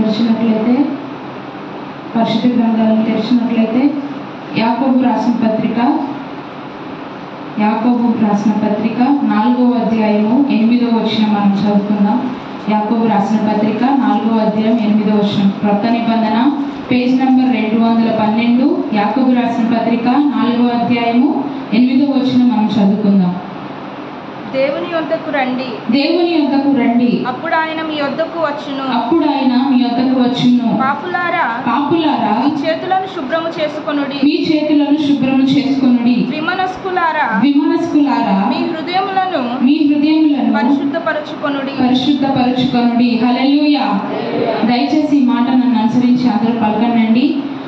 తెరిచినట్లయితే పరిశుద్ధ గ్రంథాలను తెరిచినట్లయితే యాకోబు రాసిన పత్రిక యాకోబు రాసిన పత్రిక నాలుగో అధ్యాయము ఎనిమిదో వచ్చిన మనం చదువుకుందాం యాకోబు రాసిన పత్రిక నాలుగో అధ్యాయం ఎనిమిదో వచ్చిన క్రొత్త నిబంధన పేజ్ నంబర్ రెండు వందల పన్నెండు యాకోబు రాసిన పత్రిక నాలుగో అధ్యాయము ఎనిమిదో వచ్చిన మనం చదువుకుందాం దేవుని యొద్దకు రండి దేవుని యొద్దకు రండి అప్పుడు ఆయన మీ యొద్దకు వచ్చును అప్పుడు ఆయన మీ యొద్దకు వచ్చును పాపులారా పాపులారా మీ చేతులను శుభ్రము చేసుకొనుడి మీ చేతులను శుభ్రము చేసుకొనుడి విమనస్కులారా విమనస్కులారా మీ హృదయములను మీ హృదయములను పరిశుద్ధపరచుకొనుడి పరిశుద్ధపరచుకొనుడి హల్లెలూయా దయచేసి ఈ మాట నన్ను అనుసరించి అందరూ పలకనండి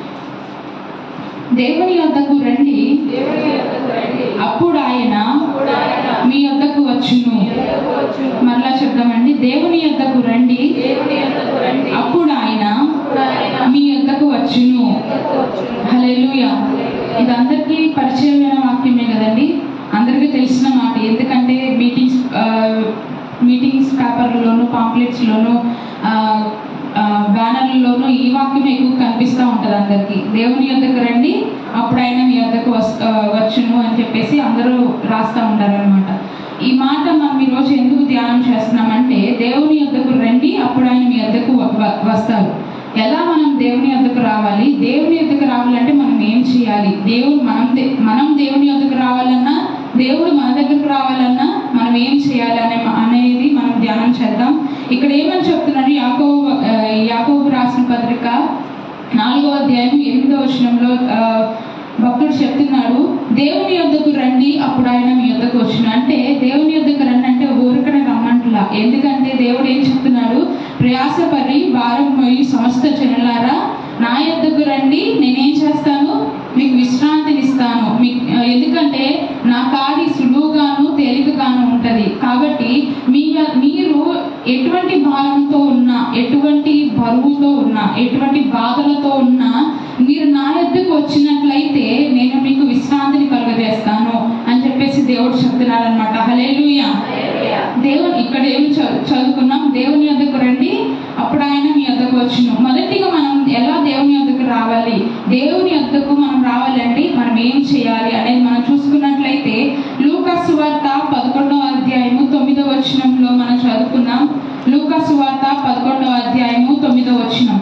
దేవుని యొద్దకు రండి అప్పుడు ఆయన మీ యొద్దకు వచ్చును మరలా చెప్దామండి దేవుని యొద్దకు రండి అప్పుడు ఆయన మీ యొద్దకు వచ్చును హల్లెలూయా ఇది అందరికీ పరిచయమైన వాక్యమే కదండి అందరికీ తెలిసిన మాట ఎందుకంటే మీటింగ్స్ మీటింగ్స్ పేపర్లోను పాంప్లెట్స్లోను బ్యానర్లలోనూ ఈ వాక్యం ఎక్కువ కనిపిస్తూ ఉంటుంది అందరికీ దేవుని యొద్దకు రండి అప్పుడు ఆయన మీ యొద్దకు వస్ ఆ, వచ్చును అని చెప్పేసి అందరూ రాస్తూ ఉంటారనమాట ఈ మాట మనం ఈరోజు ఎందుకు ధ్యానం చేస్తున్నామంటే దేవుని యొద్దకు రండి అప్పుడు ఆయన మీ యొద్దకు వ- వ- వస్తారు ఎలా మనం దేవుని యొద్దకు రావాలి దేవుని యొద్దకు రావాలంటే మనం ఏం చేయాలి దేవుడు మనం దే- మనం దేవుని యొద్దకు రావాలన్నా దేవుడు మన దగ్గరకు రావాలన్నా మనం ఏం చేయాలి అనే అనేది మనం ధ్యానం చేద్దాం ఇక్కడ ఏమని చెప్తున్నారు యాకోబు ఆ, యాకోబు రాసిన పత్రిక నాలుగో అధ్యాయం ఎనిమిదో వచనంలో ఆ, భక్తుడు చెప్తున్నాడు దేవుని యొద్దకు రండి అప్పుడు ఆయన మీ యొద్దకు వచ్చును అంటే దేవుని యొద్దకు రండి అంటే ఊరికనే రమ్మంటులా ఎందుకంటే దేవుడు ఏం చెప్తున్నాడు ప్రయాసపడి భారం మోయి సమస్త జనులారా నా యొద్దకు రండి నేనేం చేస్తాను మీకు విశ్రాంతిని ఇస్తాను మీ ఎందుకంటే నా కాడి సులువుగాను తేలికగాను ఉంటది కాబట్టి మీ మీరు ఎటువంటి భారంతో ఉన్నా ఎటువంటి బరువుతో ఉన్నా ఎటువంటి బాధలతో ఉన్నా మీరు నా యొద్దకు వచ్చినట్లయితే నేను మీకు విశ్రాంతిని కలుగజేస్తాను అని చెప్పేసి దేవుడు చెప్తున్నాడు అనమాట హలేలుయా దేవుని ఇక్కడ ఏం చ- చదువుకున్నాం దేవుని యొద్దకు రండి అప్పుడు ఆయన మీ యొద్దకు వచ్చును మొదటిగా మనం ఎలా దేవుని యొద్దకు రావాలి దేవుని యొద్దకు మనం రావాలండి మనం ఏం చేయాలి అనేది మనం చూసుకున్నట్లయితే లూకాసు వార్త పదకొండవ అధ్యాయము తొమ్మిదవ వచనంలో మనం చదువుకున్నాం లూకాసు వార్త పదకొండవ అధ్యాయము తొమ్మిదవ వచనం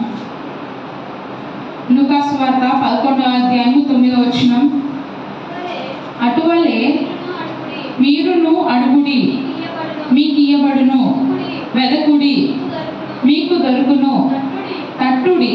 లూకాసు వార్త పదకొండవ అధ్యాయము తొమ్మిదవ వచనం అటువలే మీరును అడుగుడి మీకు ఇయ్యబడును వెదకుడి మీకు దొరుకును తట్టుడి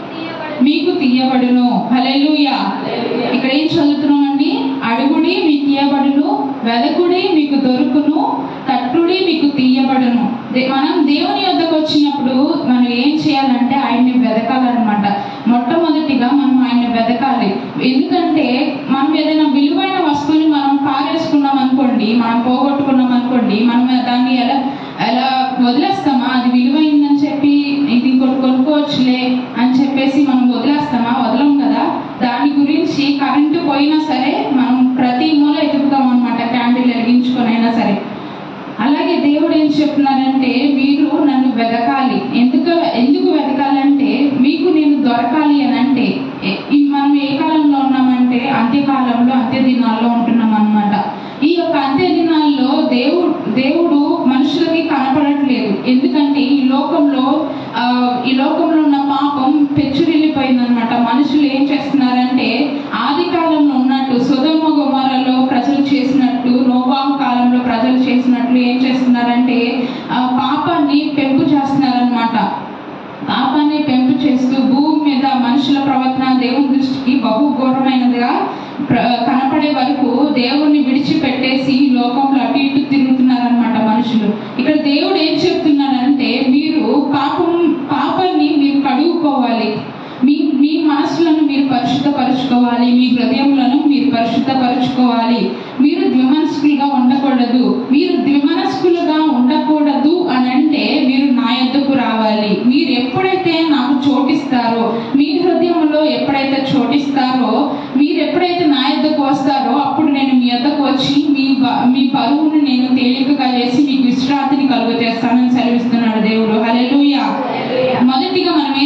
మీకు తీయబడును హల్లెలూయా ఇక్కడ ఏం చదువుతున్నామండి అడుగుడి మీకు ఇయ్యబడును వెదకుడి మీకు దొరుకును తట్టుడి మీకు తీయబడును దే- మనం దేవుని యొద్దకు వచ్చినప్పుడు మనం ఏం చేయాలంటే ఆయన్ని వెదకాలన్నమాట మొట్టమొదటిగా మనం ఆయన్ని వెదకాలి ఎందుకంటే మనం ఏదైనా విలువైన వస్తువుని మనం పారేసుకున్నాం అనుకోండి మనం పోగొట్టుకున్నాం అనుకోండి మనం దాన్ని ఎలా ఎలా వదిలేస్తామా అది విలువైందని చెప్పి ఇది ఇంకోటి కొనుక్కోవచ్చులే అని చెప్పేసి మనం వదిలేస్తామా వదలం కదా దాని గురించి కరెంటు పోయినా సరే మనం ప్రతి మూల ఎదుగుతాం అనమాట క్యాండిల్ వెలిగించుకొని అయినా సరే అలాగే దేవుడు ఏం చెప్తున్నారంటే మీరు నన్ను వెతకాలి ఎందుకు ఎందుకు వెతకాలంటే మీకు నేను దొరకాలి అని అంటే ఏ- ఈ మనం ఏ కాలంలో ఉన్నామంటే అంత్యకాలంలో అంత్య దినాల్లో ఉంటున్నాం అన్నమాట ఈ యొక్క అంత్య దినాల్లో దేవుడు దేవుడు మనుషులకి కనపడట్లేదు ఎందుకంటే ఈ లోకంలో ఆ, ఈ లోకంలో ఉన్న పాపం పెచ్చురిల్లిపోయిందనమాట మనుషులు ఏం చేస్తున్నారంటే ఆది కాలంలో ఉన్నట్టు సుధమ గుమారలో ప్రజలు చేసినట్టు నోవాహు కాలంలో ప్రజలు చేసినట్లు ఏం చేస్తున్నారంటే ఆ పాపాన్ని పెంపు చేస్తున్నారనమాట పాపాన్ని పెంపు చేస్తూ భూమి మీద మనుషుల ప్రవర్తన దేవుని దృష్టికి బహు ఘోరమైనదిగా ప్ర- కనపడే వరకు దేవుణ్ణి విడిచిపెట్టేసి ఈ లోకంలో అటు ఇటు తిరుగుతున్నారనమాట మనుషులు ఇక్కడ దేవుడు ఏం చెప్తున్నాడంటే మీరు పాపం పాపాన్ని మీరు కడుగుకోవాలి మీ మీ మనసులను మీరు పరిశుద్ధపరచుకోవాలి మీ హృదయములను మీరు పరిశుద్ధపరచుకోవాలి మీరు ద్విమనస్కులుగా ఉండకూడదు మీరు ద్విమనస్కులుగా ఉండకూడదు అని అంటే మీరు నా యొద్దకు రావాలి మీరు ఎప్పుడైతే నాకు చోటిస్తారో మీ హృదయంలో ఎప్పుడైతే చోటిస్తారో మీరు ఎప్పుడైతే నా యొద్దకు వస్తారో అప్పుడు నేను మీ యొద్దకు వచ్చి మీ బ- మీ బరువును నేను తేలికగా చేసి మీకు విశ్రాంతిని కలుగజేస్తానని సెలవిస్తున్నాడు దేవుడు హల్లెలూయా మొదటిగా మనం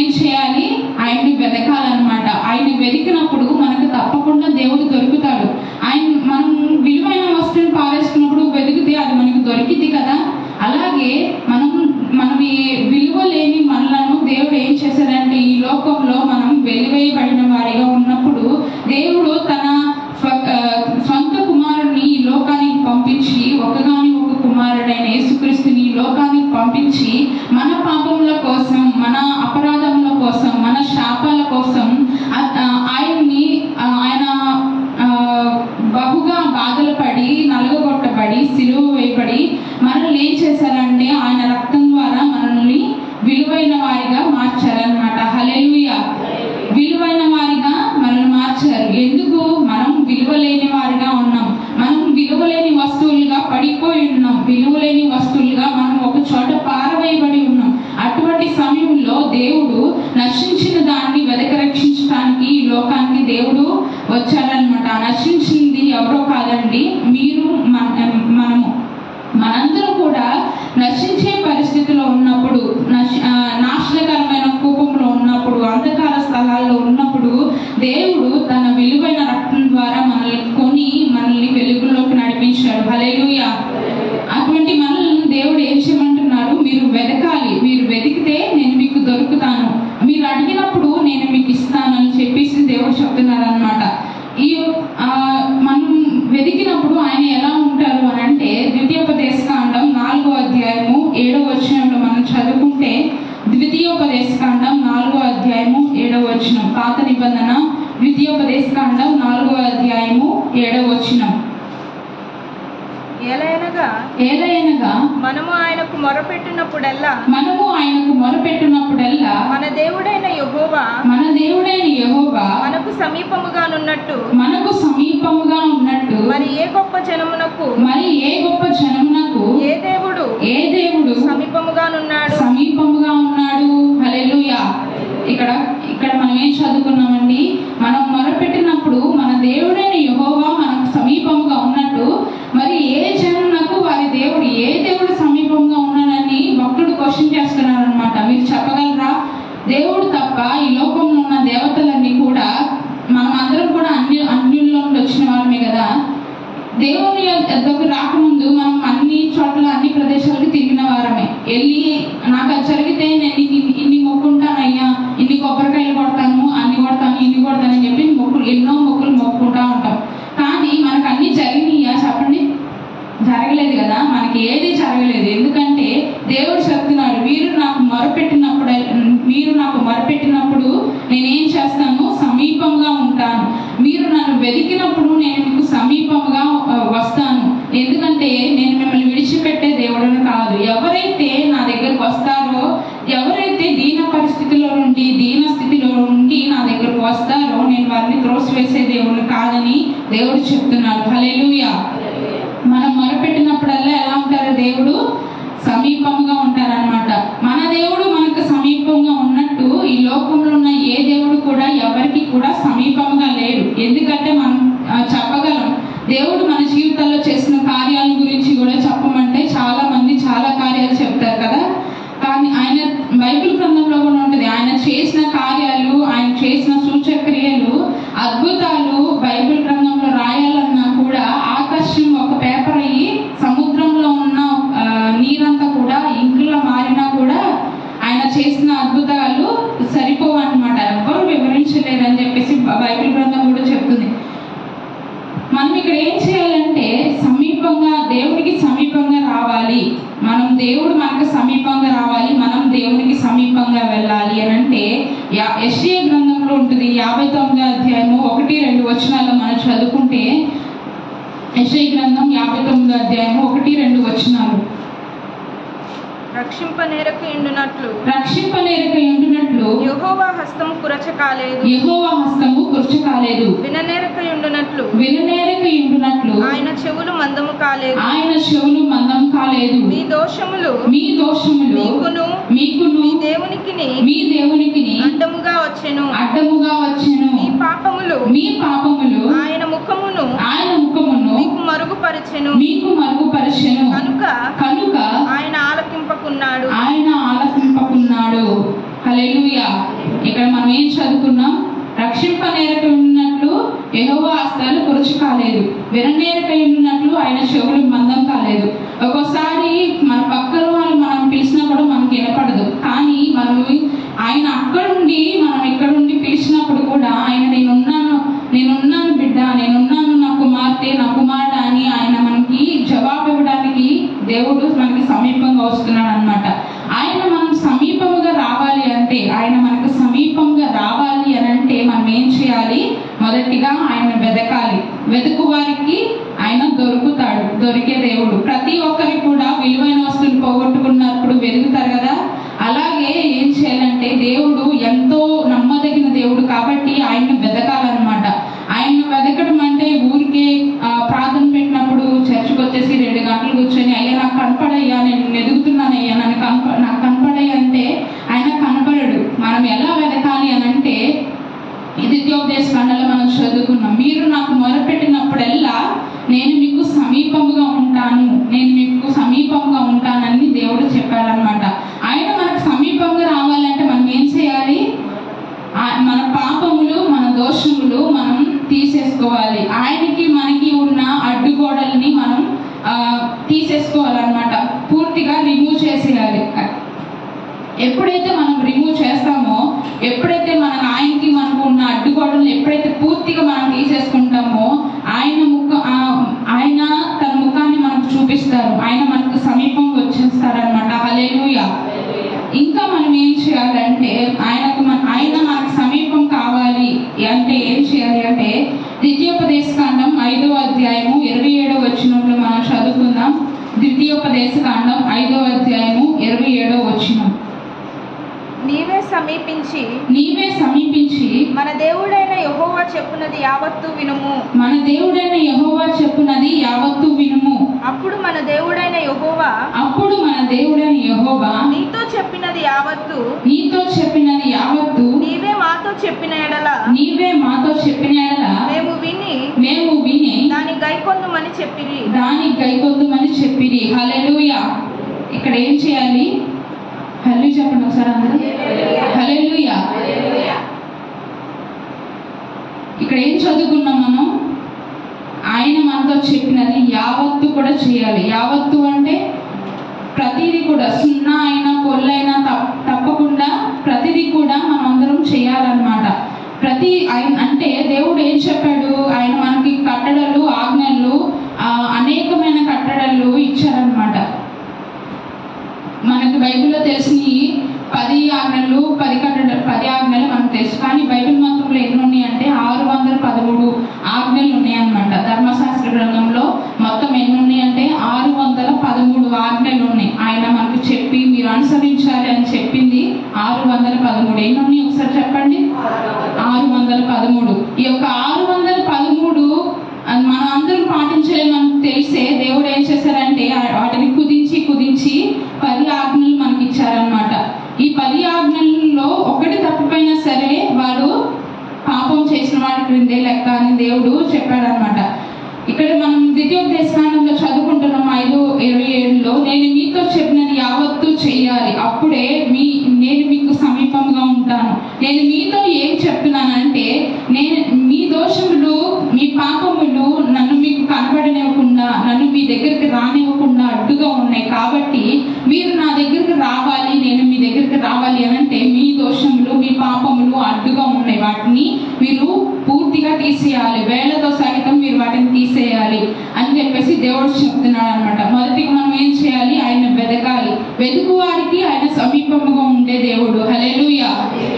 వారిగా మార్చారనమాట హల్లెలూయా విలువైన వారిగా మనల్ని మార్చారు ఎందుకు మనం విలువలేని వారిగా ఉన్నాం మనం విలువలేని వస్తువులుగా పడిపోయి ఉన్నాం విలువలేని వస్తువులుగా మనం ఒక చోట పారవేయబడి ఉన్నాం అటువంటి సమయంలో దేవుడు నశించిన దాన్ని వెదక రక్షించడానికి ఈ లోకానికి దేవుడు వచ్చారనమాట నశించింది ఎవరో కాదండి మీరు మన మనము మనందరం కూడా నశించే పరిస్థితిలో ఉన్నప్పుడు నశ- ఆ, నాశనకరమైన కూపంలో ఉన్నప్పుడు అంధకార స్థలాల్లో ఉన్నప్పుడు దేవుడు తన విలువైన రక్తం ద్వారా మనల్ని కొని మనల్ని వెలుగులోకి నడిపించాడు హల్లెలూయా అటువంటి మనల్ని దేవుడు ఏం చేయమంటున్నారు మీరు వెతకాలి మీరు వెతికితే నేను మీకు దొరుకుతాను మీరు అడిగినప్పుడు నేను మీకు ఇస్తాను అని చెప్పేసి దేవుడు చెప్తున్నారు అనమాట ఈ ఆ, మనం వెతికినప్పుడు ఆయన ఎలా ఉంటారు అని అంటే ద్వితీయోపదేశకాండం నాలుగో అధ్యాయము ఏడో వచనంలో మనం చదువుకుంటే ద్వితీయోపదేశకాండం నాలుగో అధ్యాయము ఏడవ వచనం పాత నిబంధన ద్వితీయోపదేశకాండం నాలుగో అధ్యాయము ఏడవ వచనం ఎలయనగా ఏలయనగా మనము ఆయనకు మొరపెట్టినప్పుడల్లా మనము ఆయనకు మొరపెట్టినప్పుడల్లా మన దేవుడైన యెహోవా మన దేవుడైన యెహోవా మనకు సమీపముగానున్నట్టు మనకు సమీపముగా ఉన్నట్టు మరి ఏ గొప్ప జనమునకు మరి ఏ గొప్ప జనమునకు ఏ దేవుడు ఏ దేవుడు సమీపముగానున్నాడు సమీపముగా ఉన్నాడు హల్లెలూయా ఇక్కడ ఇక్కడ మనం ఏం చదువుకున్నామండి మనం మొరపెట్టినప్పుడు మన దేవుడైన యెహోవా మనకు సమీపముగా ఉన్నట్టు మరి ఏ జనులకు వారి దేవుడు ఏ దేవుడు సమీపంగా ఉన్నాడని భక్తుడు క్వశ్చన్ చేస్తున్నాడు అనమాట మీరు చెప్పగలరా దేవుడు తప్ప ఈ లోకంలో ఉన్న దేవతలన్నీ కూడా మనం అందరం కూడా అన్య అన్యుల్లో నుండి వచ్చిన వారమే కదా దేవుని యొద్దకు రాకముందు మనం అన్ని చోట్ల అన్ని ప్రదేశాలకు తిరిగిన వారమే వెళ్ళి నాకు అది జరిగితే నేను ఇన్ని ఇన్ని మొక్కుంటానయ్యా ఇన్ని కొబ్బరికాయలు కొడతాను అన్ని కొడతాను ఇన్ని కొడతాను అని చెప్పి మొక్కులు ఎన్నో మొక్కులు మొక్కుంటా ఉంటాం కానీ మనకు అన్ని జరిగినాయా చెప్పండి జరగలేదు కదా మనకి ఏది జరగలేదు ఎందుకంటే దేవుడు చెప్తున్నాడు మీరు నాకు మొరపెట్టినప్పుడు మీరు నాకు మొరపెట్టినప్పుడు నేనేం చేస్తాను సమీపంగా ఉంటాను మీరు నన్ను వెతికినప్పుడు నేను మీకు సమీపంగా ఆ, వస్తాను ఎందుకంటే నేను మిమ్మల్ని విడిచిపెట్టే దేవుడును కాదు ఎవరైతే నా దగ్గరకు వస్తారో ఎవరైతే దీన పరిస్థితిలో నుండి దీన స్థితిలో నుండి నా దగ్గరకు వస్తారో నేను వారిని త్రోసివేసే దేవుడు కాదని దేవుడు చెప్తున్నాడు హల్లెలూయా మనం మొరపెట్టినప్పుడల్లా ఎలా ఉంటారు దేవుడు సమీపంగా ఉంటారన్నమాట మన దేవుడు మనకు సమీపంగా ఉన్నట్టు ఈ లోకంలో ఉన్న ఏ దేవుడు కూడా ఎవరికి కూడా సమీపంగా లేడు ఎందుకంటే మనం ఆ, చెప్పగలం దేవుడు మన జీవితాల్లో చేసిన కార్యాల గురించి కూడా చెప్పమంటే చాలా మంది చాలా కార్యాలు చెప్తారు కదా కానీ ఆయన బైబిల్ గ్రంథంలో కూడా ఉంటుంది ఆయన చేసిన కార్యాలు ఆయన చేసిన సూచక్రియలు అద్భుతాలు బైబిల్ గ్రంథంలో రాయాలన్నా కూడా ఆకాశం ఒక పేపర్ అయ్యి సముద్రంలో ఉన్న ఆ, నీరంతా కూడా ఇంకులా మారినా కూడా ఆయన చేసిన అద్భుతాలు సరిపోవు అనమాట ఎవ్వరు వివరించలేరని చెప్పేసి బైబిల్ గ్రంథం కూడా చెప్తుంది మనం ఇక్కడ ఏం చేయాలంటే సమీపంగా దేవుడికి సమీపంగా రావాలి మనం దేవుడు మనకు సమీపంగా రావాలి మనం దేవునికి సమీపంగా వెళ్ళాలి అని అంటే యశ్య గ్రంథంలో ఉంటుంది యాభై తొమ్మిదో అధ్యాయము ఒకటి రెండు వచనాల్లో మనం చదువుకుంటే యశ్య గ్రంథం యాభై తొమ్మిదో అధ్యాయము ఒకటి రెండు వచనాలు రక్షింపనేరకు ఎండునట్లు రక్షింపలేరక ఉంటున్నట్లు యెహోవా హస్తం కురచ కాలేదు యెహోవా హస్తము కృషి కాలేదు విననేరక ఎండునట్లు విననేరక ఉంటున్నట్లు ఆయన చెవులు మందము కాలేదు ఆయన చెవులు మందం కాలేదు మీ దోషములు మీ దోషములు మీకును మీకును మీ దేవునికిని మీ దేవునికి అడ్డముగా వచ్చెను అడ్డముగా వచ్చెను మీ పాపములు మీ పాపములు ఆయన ముఖమును ఆయన ముఖమును మీకు మరుగుపరచెను మీకు మరుగుపరచెను కనుక కనుక ఆయన ఆలకింపకున్నాడు ఆయన ఆలసింపకున్నాడు హల్లెలూయా ఇక్కడ మనం ఏం చదువుకున్నాం రక్షింపనేరక ఉన్నట్లు యెహోవా హస్తాలు కురుచు కాలేదు విననేరక ఉన్నట్లు ఆయన చెవులు మందం కాలేదు ఒక్కోసారి మన పక్కన వాళ్ళు మనం పిలిచినా కూడా మనకి వినపడదు కానీ మనం ఆయన అక్కడుండి మనం ఇక్కడుండి పిలిచినప్పుడు కూడా ఆయన నేనున్నాను నేనున్నాను బిడ్డ నేనున్నాను నా కుమార్తె నా కుమారుడు అని ఆయన మనకి జవాబు ఇవ్వడానికి దేవుడు మనకి సమీపంగా వస్తున్నాడు అనమాట ఆయన మనం సమీపముగా రావాలి అంటే ఆయన మనకు సమీపంగా రావాలి అని అంటే మనం ఏం చేయాలి మొదటిగా ఆయన వెతకాలి వెతుకు వారికి ఆయన దొరుకుతాడు దొరికే దేవుడు ప్రతి ఒక్కరికి కూడా విలువైన వస్తువులు పోగొట్టు మనం ఎలా వెతకాలి అని అంటే ఇది ద్వితీయోపదేశ కాండలో మనం చదువుకున్నాం మీరు నాకు మొరపెట్టినప్పుడల్లా నేను మీకు సమీపముగా ఉంటాను నేను మీకు సమీపంగా ఉంటానని దేవుడు చెప్పారనమాట ఆయన మనకు సమీపంగా రావాలంటే మనం ఏం చేయాలి ఆ- మన పాపములు మన దోషములు మనం తీసేసుకోవాలి ఆయనకి మనకి ఉన్న అడ్డుగోడల్ని మనం ఆ, తీసేసుకోవాలన్నమాట పూర్తిగా రిమూవ్ చేసేయాలి ఎప్పుడైతే మనం రిమూవ్ చేస్తామో ఎప్పుడైతే మన ఆయనకి మనకు ఉన్న అడ్డుగోడలు ఎప్పుడైతే పూర్తిగా మనం తీసేసుకుంటామో ఆయన ముఖ ఆ- ఆయన తన ముఖాన్ని మనకు చూపిస్తారు ఆయన మనకు సమీపంగా వచ్చేస్తారనమాట హల్లెలూయా ఇంకా మనం ఏం చేయాలంటే ఆయనకు మన ఆయన మనకు సమీపం కావాలి అంటే ఏం చేయాలి అంటే ద్వితీయోపదేశ కాండం ఐదవ అధ్యాయము ఇరవై ఏడవ వచనంలో మనం చదువుకుందాం ద్వితీయోపదేశ కాండం ఐదవ అధ్యాయము ఇరవై ఏడవ వచనం నీవే సమీపించి నీవే సమీపించి మన దేవుడైన యెహోవా చెప్పునది యావత్తు వినుము మన దేవుడైన యెహోవా చెప్పునది యావత్తు వినుము అప్పుడు మన దేవుడైన యెహోవా అప్పుడు మన దేవుడైన యెహోవా నీతో చెప్పినది యావత్తు నీతో చెప్పినది యావత్తు నీవే మాతో చెప్పిన ఎడల నీవే మాతో చెప్పిన యెడల మేము విని మేము విని దాని గైకొందుమని చెప్పిరి దాని గైకొద్దుమని చెప్పిరి హల్లెలూయా ఇక్కడ ఏం చేయాలి హల్లు చెప్పండి ఒకసారి అందరూ హల్లెలూయా ఇక్కడ ఏం చదువుకున్నాం మనం ఆయన మనతో చెప్పినది యావత్తు కూడా చేయాలి యావత్తు అంటే ప్రతిదీ కూడా సున్నా అయినా పొల్లైనా తప్- తప్పకుండా ప్రతిదీ కూడా మనం అందరం చేయాలన్నమాట ప్రతి ఆయన అంటే దేవుడు ఏం చెప్పాడు ఆయన మనకి కట్టడలు ఆజ్ఞలు ఆ, అనేకమైన కట్టడలు ఇచ్చారనమాట మనకి బైబిల్లో తెలిసిన పది ఆజ్ఞలు పది కట్టడ పది ఆజ్ఞలు మనకు తెలుసు కానీ బైబిల్ మొత్తంలో ఎన్ని ఉన్నాయి అంటే ఆరు వందల పదమూడు ఆజ్ఞలు ఉన్నాయన్నమాట ధర్మశాస్త్ర గ్రంథంలో మొత్తం ఎన్ని ఉన్నాయి అంటే ఆరు వందల పదమూడు ఆజ్ఞలు ఉన్నాయి ఆయన మనకు చెప్పి మీరు అనుసరించాలి అని చెప్పింది ఆరు వందల పదమూడు ఎన్ని ఉన్నాయి ఒకసారి చెప్పండి ఆరు వందల పదమూడు ఈ యొక్క ఆరు వందల పదమూడు అది మనం అందరం పాటించలేమని తెలిసే దేవుడు ఏం చేశారంటే ఆ- వాటిని కుదించి కుదించి పది ఆజ్ఞలు మనకి ఇచ్చారనమాట ఈ పది ఆజ్ఞలలో ఒకటి తప్పిపోయినా సరే వాడు పాపం చేసిన వాడి క్రిందే లెక్క అని దేవుడు చెప్పాడనమాట ఇక్కడ మనం ద్వితీయోపదేశకాండంలో చదువుకుంటున్నాం ఐదు ఇరవై ఏడులో నేను మీతో చెప్పినది యావత్తు చెయ్యాలి అప్పుడే మీ నేను మీకు సమీపంగా ఉంటాను నేను మీతో ఏం చెప్తున్నానంటే నేను మీ దోషములు మీ పాపములు నన్ను మీకు కనబడనివ్వకుండా నన్ను మీ దగ్గరికి రానివ్వకుండా అడ్డుగా ఉన్నాయి కాబట్టి మీరు నా దగ్గరికి రావాలి నేను మీ దగ్గరికి రావాలి అని అంటే మీ దోషములు మీ పాపములు అడ్డుగా ఉన్నాయి వాటిని మీరు పూర్తిగా తీసేయాలి వేళతో సహితం మీరు వాటిని తీసేయాలి అని చెప్పేసి దేవుడు చెప్తున్నాడు అనమాట మొదటిగా మనం ఏం చేయాలి ఆయన వెతకాలి వెతుకు వారికి ఆయన సమీపముగా ఉండే దేవుడు హల్లెలూయా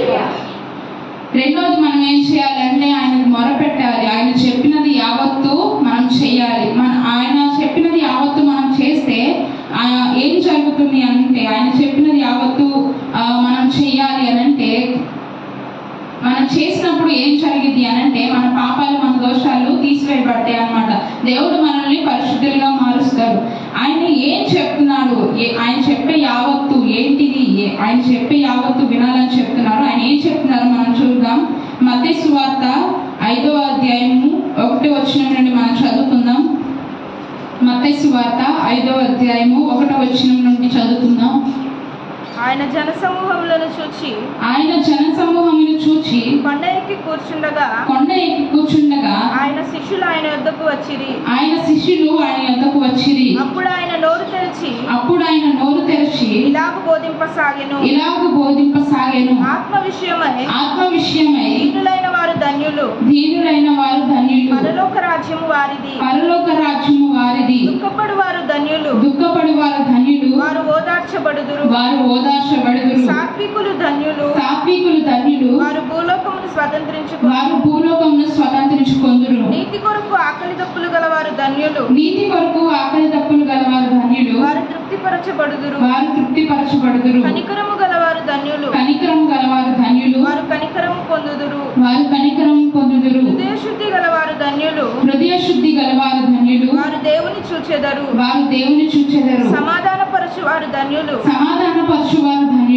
రెండోది మనం ఏం చేయాలంటే ఆయనకు మొరపెట్టాలి ఆయన చెప్పినది యావత్తు మనం చేయాలి మన ఆయన చెప్పినది యావత్తు మనం చేస్తే ఆ, ఏం జరుగుతుంది అంటే ఆయన చెప్పినది యావత్తు ఆ, మనం చేయాలి అని అంటే మనం చేసినప్పుడు ఏం జరిగింది అని అంటే మన పాపాలు మన దోషాలు తీసివేయబడతాయి అన్నమాట దేవుడు మనల్ని పరిశుద్ధులుగా మారుస్తాడు ఆయన ఏం చెప్తున్నాడు ఏ- ఆయన చెప్పే యావత్తు ఏంటిది ఏ- ఆయన చెప్పే యావత్తు వినాలని చెప్తున్నారు ఆయన ఏం చెప్తున్నారు మనం చూద్దాం మధ్య సువార్త ఐదవ అధ్యాయము ఒకటి వచ్చిన నుండి మనం చదువుకుందాం మత్తయి సువార్త ఐదవ అధ్యాయము ఒకటో వచనం నుండి చదువుకుందాం ఆయన జన సమూహములను చూచి ఆయన జన సమూహమును చూచి కొండ ఎక్కి కూర్చుండగా కొండ ఎక్కి కూర్చుండగా ఆయన శిష్యులు ఆయన వద్దకు వచ్చిరి ఆయన శిష్యులు ఆయన యొద్దకు వచ్చిరి అప్పుడు ఆయన నోరు తెరిచి అప్పుడు ఆయన నోరు తెరిచి ఇలాగ బోధింపసాగెను ఇలాగ బోధింపసాగాను ఆత్మ విషయమై ఆత్మ విషయమై దీనులైన వారు ధన్యులు దీనులైన వారు ధన్యులు పరలోక రాజ్యము వారిది పరలోక రాజ్యము వారిది దుఃఖపడు వారు ధన్యులు దుఃఖపడి వారు ధన్యులు వారు ఓదార్చబడుదురు వారు ఓదార్చబడుదురు సాత్వికులు ధన్యులు సాత్వికులు ధన్యులు వారు భూలోకమును స్వతంత్రించుకు వారు భూలోకమును స్వతంత్రించుకొందురు నీతి కొరకు ఆకలి దప్పులు గల వారు ధన్యులు నీతి కొరకు ఆకలి తప్పులు గలవారు ధన్యులు వారు తృప్తిపరచబడుదురు వారు తృప్తిపరచబడుదురు కనికరము గలవారు ధన్యులు కనికరం గలవారు ధన్యులు వారు కనికరము పొందుదురు వారు కనికరం పొందుదురు హృదయ శుద్ధి గలవారు ధన్యులు హృదయ శుద్ధి గలవారు ధన్యులు వారు దేవుని చూచెదరు వారు దేవుని చూచెదరు సమాధానపరచు వారు ధన్యులు సమాధాన పరచువారు ధన్యులు వారు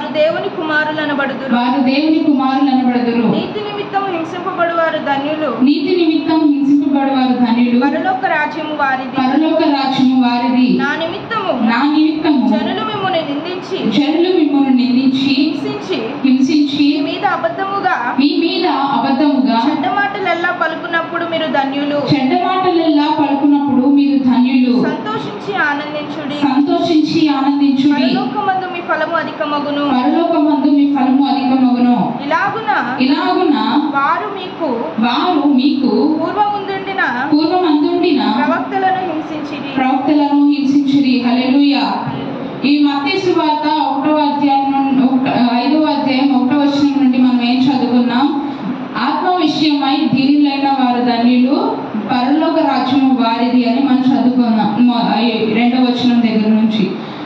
వారు దేవుని కుమారులనబడుదురు వారు దేవుని కుమారులు అనబడదురు నీతి నిమిత్తం హింసింపబడు వారు ధన్యులు నీతి నిమిత్తం హింసింపబడవారు ధన్యులు పరలోక రాజ్యము వారిది పరలోక రాజ్యము వారిది నా నిమిత్తము నా నిమిత్తము జనులు మిమ్మల్ని నిందించి జనులు మిమ్మల్ని నిందించి హింసించి హింసించి మీ మీద అబద్ధముగా మీ మీద అబద్ధముగా చెడ్డ మాటలెల్లా పలుకున్నప్పుడు మీరు ధన్యులు చెడ్డ మాటలెల్లా పలుకున్నప్పుడు మీరు ధన్యులు సంతోషించి ఆనందించుడి సంతోషించి ఆనందించుడి పరలోకమందు మీ ఫలము అధికమగును పరలోకమందు మీ ఫలము అధికమగును ఇలాగున ఇలాగున వారు మీకు వారు మీకు పూర్వముందుండిన పూర్వమందుండిన ప్రవక్తలను హింసించిరి ప్రవక్తలను హింసించిరి హల్లెలూయా ఈ మత్తయి సువార్త ఒకటో అధ్యాయం నుండి ఒకటో- ఐదవ అధ్యాయం ఒకటో వచనం నుండి మనం ఏం చదువుకున్నాం ఆత్మ విషయమై దీనులైన వారు ధన్యులు పరలోక రాజ్యము వారిది అని మనం చదువుకున్నాం మ- ఈ రెండవ వచనం దగ్గర నుంచి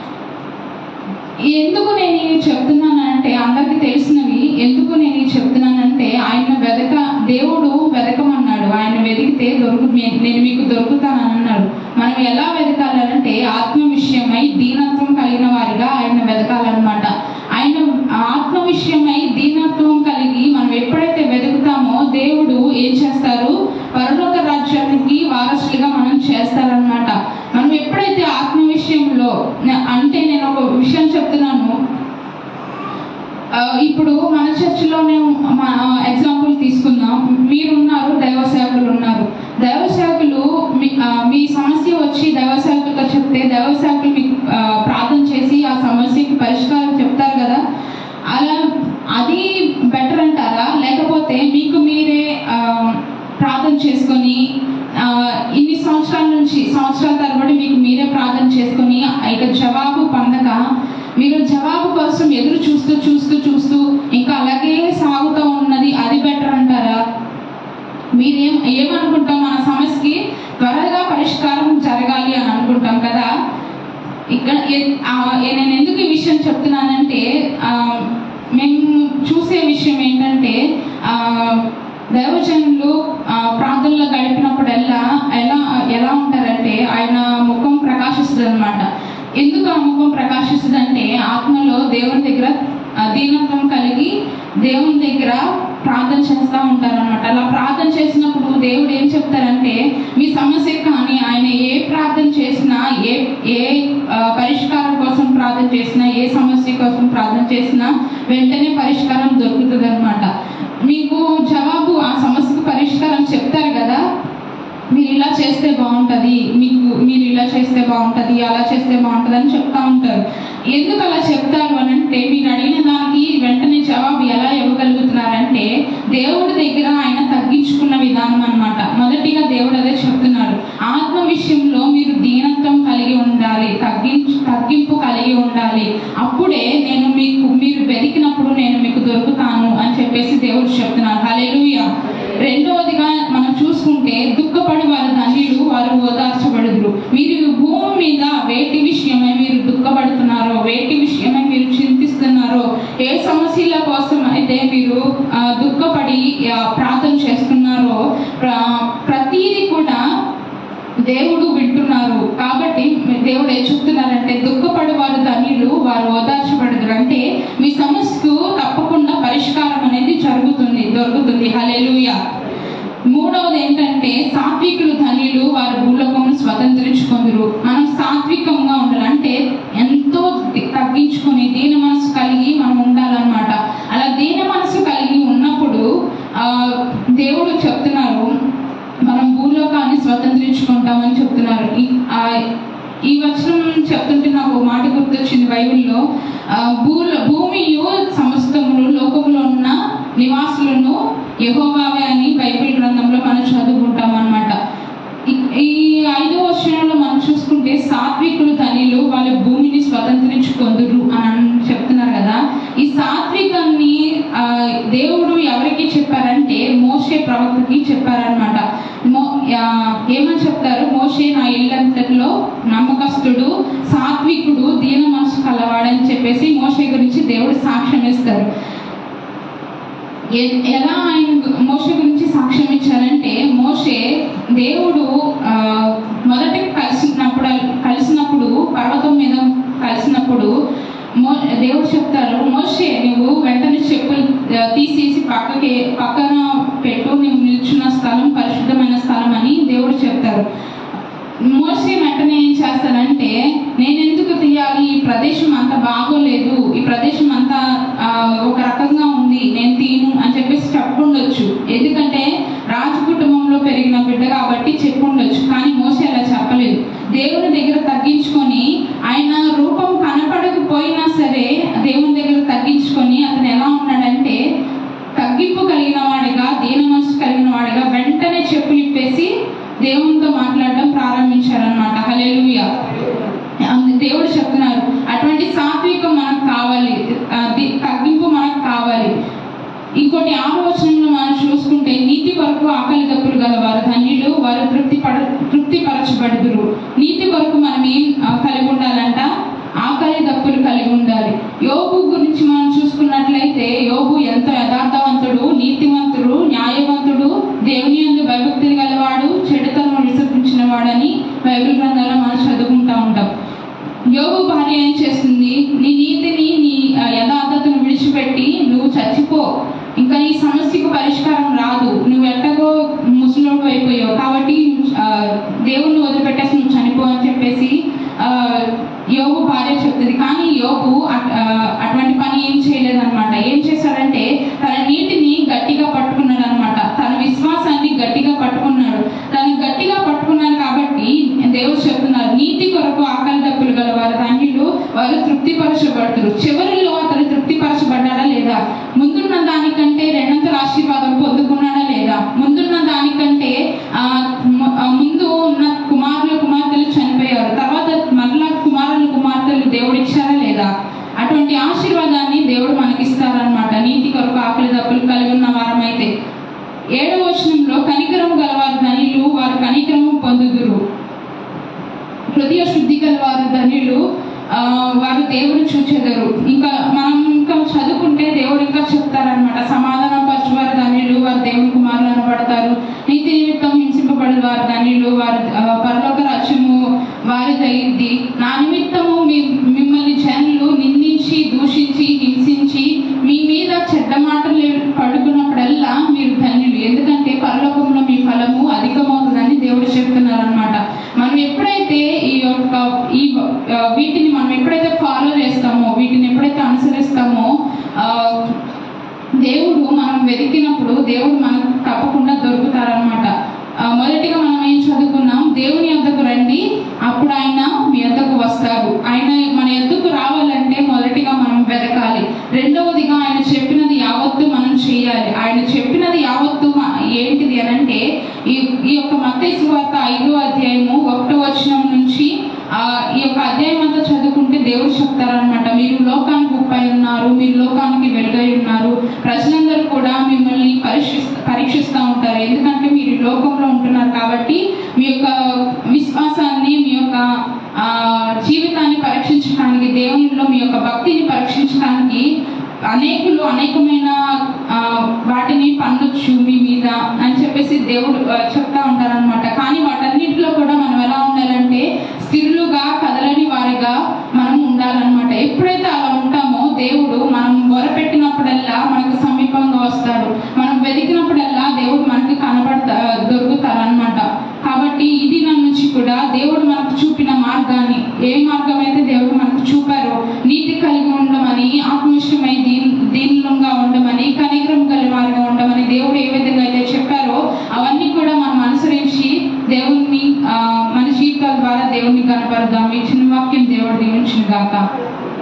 ఎందుకు నేను ఇవి చెప్తున్నానంటే అందరికి తెలిసినవి ఎందుకు నేను ఇవి చెప్తున్నానంటే ఆయన వెదక దేవుడు వెదకమన్నాడు ఆయన వెతికితే దొరుకు నేను మీకు దొరుకుతానని అన్నాడు మనం ఎలా వెతకాలంటే ఆత్మ విషయమై దీనత్వం కలిగిన వారిగా ఆయన వెతకాలన్నమాట ఆయన ఆత్మ విషయమై దీనత్వం కలిగి మనం ఎప్పుడైతే వెతుకుతామో దేవుడు ఏం చేస్తారు పరలోక రాజ్యానికి వారసులుగా మనం చేస్తారనమాట మనం ఎప్పుడైతే ఆత్మ విషయంలో న- అంటే నేను ఒక విషయం చెప్తున్నాను ఆ, ఇప్పుడు మన చర్చిలోనే ఎగ్జాంపుల్ తీసుకుందాం మీరున్నారు దైవ సేవకులు ఉన్నారు దైవ సేవకులు మీ ఆ, మీ సమస్య వచ్చి దైవ సేవకులతో చెప్తే దైవ సేవకులు మీకు ఆ, ప్రార్థన చేసి ఆ సమస్యకి పరిష్కారం చెప్తారు కదా అలా అది బెటర్ అంటారా లేకపోతే మీకు మీరే ఆ, ప్రార్థన చేసుకొని ఆ, ఇన్ని సంవత్సరాల నుంచి సంవత్సరాల తరబడి మీకు మీరే ప్రార్థన చేసుకొని ఇక జవాబు పొందక మీరు జవాబు కోసం ఎదురు చూస్తూ చూస్తూ చూస్తూ ఇంకా అలాగే సాగుతూ ఉన్నది అది బెటర్ అంటారా మీరేం ఏమనుకుంటాం మన సమస్యకి త్వరగా పరిష్కారం జరగాలి అని అనుకుంటాం కదా ఇక్కడ ఎ- ఆ, నేను ఎందుకు ఈ విషయం చెప్తున్నానంటే ఆ, మేము చూసే విషయం ఏంటంటే ఆ, దైవజనులు ఆ, ప్రార్థనలో గడిపినప్పుడల్లా ఎలా ఎలా ఉంటారంటే ఆయన ముఖం ప్రకాశిస్తుంది అనమాట ఎందుకు ఆ ముఖం ప్రకాశిస్తుంది అంటే ఆత్మలో దేవుని దగ్గర ఆ, దీనత్వం కలిగి దేవుని దగ్గర ప్రార్థన చేస్తూ ఉంటారన్నమాట అలా ప్రార్థన చేసినప్పుడు దేవుడు ఏం చెప్తారంటే మీ సమస్య కానీ ఆయన ఏ ప్రార్థన చేసినా ఏ ఏ ఆ, పరిష్కారం కోసం ప్రార్థన చేసినా ఏ సమస్య కోసం ప్రార్థన చేసినా వెంటనే పరిష్కారం దొరుకుతుంది అనమాట మీకు జవాబు ఆ సమస్యకు పరిష్కారం చెప్తారు కదా మీరు ఇలా చేస్తే బాగుంటుంది మీకు మీరు ఇలా చేస్తే బాగుంటుంది అలా చేస్తే బాగుంటుంది అని చెప్తా ఉంటారు ఎందుకు అలా చెప్తారు అని అంటే మీరు అడిగిన దానికి వెంటనే జవాబు ఎలా ఇవ్వగలుగుతున్నారంటే దేవుడి దగ్గర ఆయన తగ్గించుకున్న విధానం అన్నమాట మొదటిగా దేవుడు అదే చెప్తున్నారు ఆత్మ విషయంలో మీరు దీనత్వం కలిగి ఉండాలి తగ్గించు తగ్గింపు కలిగి ఉండాలి అప్పుడే నేను మీకు మీరు వెతికినప్పుడు నేను మీకు దొరుకుతాను అని చెప్పేసి దేవుడు చెప్తున్నారు హల్లెలూయా రెండవదిగా మనం చూసుకుంటే దుఃఖపడి వారు ధన్యులు వారు ఓదార్చబడుదురు మీరు భూమి మీద వేటి విషయమై మీరు దుఃఖపడుతున్నారో వేటి విషయమై మీరు చింతిస్తున్నారో ఏ సమస్యల కోసం అయితే మీరు ఆ, దుఃఖపడి ఆ, ప్రార్థన చేస్తున్నారో ప్ర- ప్రతీది కూడా దేవుడు వింటున్నారు కాబట్టి దేవుడు ఏం చెప్తున్నారంటే దుఃఖపడి వారు ధన్యులు వారు ఓదార్చబడదురు అంటే మీ సమస్యకు తప్పకుండా పరిష్కారం అనేది జరుగుతుంది దొరుకుతుంది హల్లెలూయా మూడవది ఏంటంటే సాత్వికులు ధన్యులు వారు భూలోకమును స్వతంత్రించుకుందరు మనం సాత్వికంగా ఉండాలి అంటే ఎంతో ది- తగ్గించుకొని దీన మనసు కలిగి మనం ఉండాలన్నమాట అలా దీన మనసు కలిగి ఉన్నప్పుడు ఆ, దేవుడు చెప్తున్నారు మనం భూలోకాన్ని స్వతంత్రించుకుంటామని చెప్తున్నారు ఈ- ఆ, ఈ వచనం చెప్తుంటే నాకు ఒక మాట గుర్తొచ్చింది బైబిల్లో ఆ, భూల భూమియు సమస్తములు లోకములో ఉన్న నివాసులను యెహోవావే అని బైబిల్ గ్రంథంలో మనం చదువుకుంటాం అనమాట ఈ ఐదో వచనంలో మనం చూసుకుంటే సాత్వికులు ధనిలు వాళ్ళ భూమిని స్వతంత్రించుకొందురు అని అన్- చెప్తున్నారు కదా ఈ సాత్వికాన్ని ఆ, దేవుడు ఎవరికి చెప్పారంటే మోషే ప్రవక్తకి చెప్పారనమాట మో ఆ, ఏమని చెప్తారు మోషే నా ఇల్లంతట్లో నమ్మకస్తుడు సాత్వికుడు దీన మనసు కలవాడని చెప్పేసి మోషే గురించి దేవుడు సాక్ష్యం ఇస్తారు ఎ- ఎలా ఆయన గు- మోషే గురించి సాక్ష్యం ఇచ్చారంటే మోషే దేవుడు ఆ, మొదట కలిసినప్పుడు కలిసినప్పుడు పర్వతం మీద కలిసినప్పుడు మో దేవుడు చెప్తారు మోషే నువ్వు వెంటనే చెప్పులు ఆ, తీసేసి పక్కకి పక్కన పెట్టు నువ్వు నిల్చున్న స్థలం పరిశుద్ధమైన స్థలం అని దేవుడు చెప్తారు మోసే వెంటనే ఏం చేస్తాడంటే నేను ఎందుకు తీయాలి ఈ ప్రదేశం అంత బాగోలేదు ఈ ప్రదేశం అంతా ఆ, ఒక రకంగా ఉంది నేను తీను అని చెప్పేసి చెప్పుండొచ్చు ఎందుకంటే రాజు కుటుంబంలో పెరిగిన బిడ్డ కాబట్టి చెప్పుండొచ్చు కానీ మోసే అలా చెప్పలేదు దేవుని దగ్గర తగ్గించుకొని ఆయన రూపం కనపడకపోయినా సరే దేవుని దగ్గర తగ్గించుకొని అతను ఎలా ఉన్నాడంటే తగ్గింపు కలిగిన వాడిగా దీన మనసు కలిగిన వాడిగా వెంటనే చెప్పులు ఇప్పేసి దేవునితో మాట్లాడడం ప్రారంభించారనమాట హల్లెలూయా అందు- దేవుడు చెప్తున్నారు అటువంటి సాత్వికం మనకు కావాలి అది తగ్గింపు మనకు కావాలి ఇంకోటి ఆలోచనలు మనం చూసుకుంటే నీతి కొరకు ఆకలి దప్పులు గలవారు ధన్యులు వారు తృప్తి పడ తృప్తి పరచబడుదురు నీతి కొరకు మనం ఏం ఆ, కలిగి ఉండాలంట ఆకలి దప్పులు కలిగి ఉండాలి యోబు గురించి మనం చూసుకున్నట్లయితే యోబు ఎంతో యథార్థవంతుడు నీతివంతుడు న్యాయవంతుడు దేవుని యందు భయభక్తులు గలవాడు చెడుతనం విసర్జించిన వాడని బైబిల్ గ్రంథంలో మనం చదువుకుంటా ఉంటాం యోగు భార్య ఏం చేస్తుంది నీ నీతిని నీ ఆ, యథార్థతను విడిచిపెట్టి నువ్వు చచ్చిపో ఇంకా ఈ సమస్యకు పరిష్కారం రాదు నువ్వు ఎట్టగో ముసలోడు అయిపోయావు కాబట్టి ఆ, దేవుణ్ణి వదిలిపెట్టేసి నువ్వు చనిపో అని చెప్పేసి ఆ, యోగు భార్య చెప్తుంది కానీ యోగు అట్- ఆ, అటువంటి పని ఏం చేయలేదన్నమాట ఏం చేశాడంటే తన నీటిని గట్టిగా పట్టుకున్నాడు అనమాట తన విశ్వాసాన్ని గట్టిగా పట్టుకున్నాడు తను గట్టిగా పట్టుకున్నాడు కాబట్టి దేవుడు చెప్తున్నారు నీతి కొరకు ఆకలి దప్పులు గల వారు ధన్యులు వారు తృప్తిపరచబడుతురు చివరిలో అతను తృప్తిపరచబడ్డాడా లేదా ముందున్న దానికంటే రెండంతల ఆశీర్వాదం పొందుకున్నాడా లేదా ముందున్న దానికంటే ఆ, ము- ఆ, ముందు ఉన్న కుమారులు కుమార్తెలు చనిపోయారు తర్వాత మరలా కుమారులు కుమార్తెలు దేవుడు ఇచ్చారా లేదా అటువంటి ఆశీర్వాదాన్ని దేవుడు మనకిస్తారనమాట నీతి కొరకు ఆకలి దప్పులు కలిగి ఉన్న వారమైతే ఏడవ వచనంలో కనికరము గలవారు ధనిలు వారు కనికరము పొందుదురు హృదయ శుద్ధి గల వారు ధన్యులు ఆ, వారు దేవుడు చూచెదరు ఇంకా మనం ఇంకా చదువుకుంటే దేవుడు ఇంకా చెప్తారనమాట సమాధానం పరచువారు ధన్యులు వారు దేవుని కుమారులు అనబడతారు నీతి నిమిత్తం హింసింపబడి వారు ధన్యులు వారు ఆ, పరలోక రాజ్యము వారి తగిద్ది నా నిమిత్తము మీ మిమ్మల్ని జనులు నిందించి దూషించి హింసించి మీ మీద చెడ్డ మాటలు పడుకున్నప్పుడల్లా మీరు ధన్యులు ఎందుకంటే పరలోకంలో మీ ఫలము అధికమవుతుందని దేవుడు చెప్తున్నారు అనమాట మనం ఎప్పుడైతే ఈ యొక్క ఈ ఆ, వీటిని మనం ఎప్పుడైతే ఫాలో చేస్తామో వీటిని ఎప్పుడైతే అనుసరిస్తామో ఆ, దేవుడు మనం వెతికినప్పుడు దేవుడు మనకు తప్పకుండా దొరుకుతారనమాట మొదటిగా మనం ఏం చదువుకున్నాం దేవుని యొద్దకు రండి అప్పుడు ఆయన మీ యొద్దకు వస్తారు ఆయన మన యొద్దకు రావాలంటే మొదటిగా మనం వెతకాలి రెండవదిగా ఆయన చెప్పినది యావత్తు మనం చేయాలి ఆయన చెప్పినది యావత్తు మ- ఏంటిది అని అంటే ఈ ఈ యొక్క మత్తయి సువార్త ఐదో అధ్యాయము ఒకటో వచనం నుంచి ఆ ఈ యొక్క అధ్యాయం అంతా చదువుకుంటే దేవుడు చెప్తారనమాట మీరు లోకానికి ఉప్పై ఉన్నారు మీరు లోకానికి వెలుగై ఉన్నారు ప్రజలందరూ కూడా మిమ్మల్ని పరీక్షిస్త పరీక్షిస్తూ ఉంటారు ఎందుకంటే మీరు ఈ లోకంలో ఉంటున్నారు కాబట్టి మీ యొక్క విశ్వాసాన్ని మీ యొక్క ఆ, జీవితాన్ని పరీక్షించడానికి దేవునిలో మీ యొక్క భక్తిని పరీక్షించడానికి అనేకులు అనేకమైన ఆ, వాటిని పన్నొచ్చు మీ మీద అని చెప్పేసి దేవుడు ఆ, చెప్తా ఉంటారనమాట కానీ వాటన్నిటిలో కూడా మనం ఎలా ఉండాలంటే స్థిరులుగా కదలని వారిగా మనం ఉండాలన్నమాట ఎప్పుడైతే అలా ఉంటామో దేవుడు మనం మొరపెట్టినప్పుడల్లా మనకు సమీపంగా వస్తాడు మనం వెతికినప్పుడల్లా దేవుడు మనకి కనబడతా దొరుకుతారనమాట కాబట్టి ఇది నా నుంచి కూడా దేవుడు మనకు చూపిన మార్గాన్ని ఏ మార్గం అయితే దేవుడు మనకు చూపారో నీతి కలిగి ఉండమని ఆత్మవిషయమై దీన్ దీనిలంగా ఉండమని కనికరం కలిగి వారిగా ఉండమని దేవుడు ఏ విధంగా అయితే చెప్పారో అవన్నీ కూడా మనం అనుసరించి దేవుణ్ణి ఆ, మన జీవితాల ద్వారా దేవుణ్ణి కనపడదాం ఈ చిన్న వాక్యం దేవుడు దీవించిన గాక